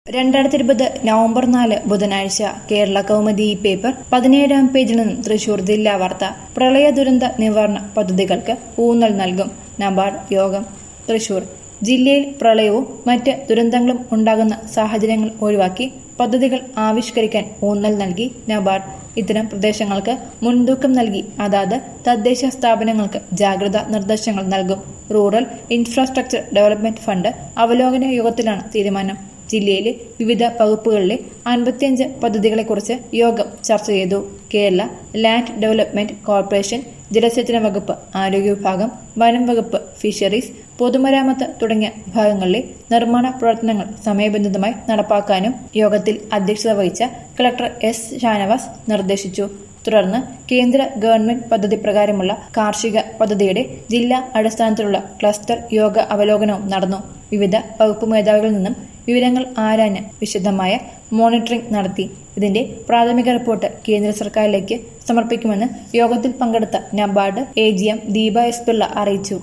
രണ്ടായിരത്തി ഇരുപത് നവംബർ നാല് ബുധനാഴ്ച കേരള കൗമുദി ഈ പേപ്പർ പതിനേഴാം പേജിൽ നിന്നും തൃശൂർ ജില്ലാ വാർത്ത പ്രളയ ദുരന്ത നിവാരണ പദ്ധതികൾക്ക് ഊന്നൽ നൽകും നബാർഡ് യോഗം തൃശൂർ ജില്ലയിൽ പ്രളയവും മറ്റ് ദുരന്തങ്ങളും ഉണ്ടാകുന്ന സാഹചര്യങ്ങൾ ഒഴിവാക്കി പദ്ധതികൾ ആവിഷ്കരിക്കാൻ ഊന്നൽ നൽകി നബാർഡ് ഇത്തരം പ്രദേശങ്ങൾക്ക് മുൻതൂക്കം നൽകി അതാത് തദ്ദേശ സ്ഥാപനങ്ങൾക്ക് ജാഗ്രതാ നിർദ്ദേശങ്ങൾ നൽകും റൂറൽ ഇൻഫ്രാസ്ട്രക്ചർ ഡെവലപ്മെന്റ് ഫണ്ട് അവലോകന യോഗത്തിലാണ് തീരുമാനം ജില്ലയിലെ വിവിധ വകുപ്പുകളിലെ അൻപത്തിയഞ്ച് പദ്ധതികളെക്കുറിച്ച് യോഗം ചർച്ച ചെയ്തു കേരള ലാൻഡ് ഡെവലപ്മെന്റ് കോർപ്പറേഷൻ ജലസേചന വകുപ്പ് ആരോഗ്യ വിഭാഗം വനം വകുപ്പ് ഫിഷറീസ് പൊതുമരാമത്ത് തുടങ്ങിയ വിഭാഗങ്ങളിലെ നിർമ്മാണ പ്രവർത്തനങ്ങൾ സമയബന്ധിതമായി നടപ്പാക്കാനും യോഗത്തിൽ അധ്യക്ഷത വഹിച്ച കളക്ടർ എസ് ഷാനവാസ് നിർദ്ദേശിച്ചു തുടർന്ന് കേന്ദ്ര ഗവൺമെന്റ് പദ്ധതി പ്രകാരമുള്ള കാർഷിക പദ്ധതിയുടെ ജില്ലാ അടിസ്ഥാനത്തിലുള്ള ക്ലസ്റ്റർ യോഗ അവലോകനവും നടന്നു വിവിധ വകുപ്പ് മേധാവികളിൽ നിന്നും വിവരങ്ങൾ ആരാഞ്ഞ് വിശദമായ മോണിറ്ററിംഗ് നടത്തി ഇതിന്റെ പ്രാഥമിക റിപ്പോർട്ട് കേന്ദ്ര സർക്കാരിലേക്ക് സമർപ്പിക്കുമെന്ന് യോഗത്തിൽ പങ്കെടുത്ത NABARD A G M Deepa S Pillai അറിയിച്ചു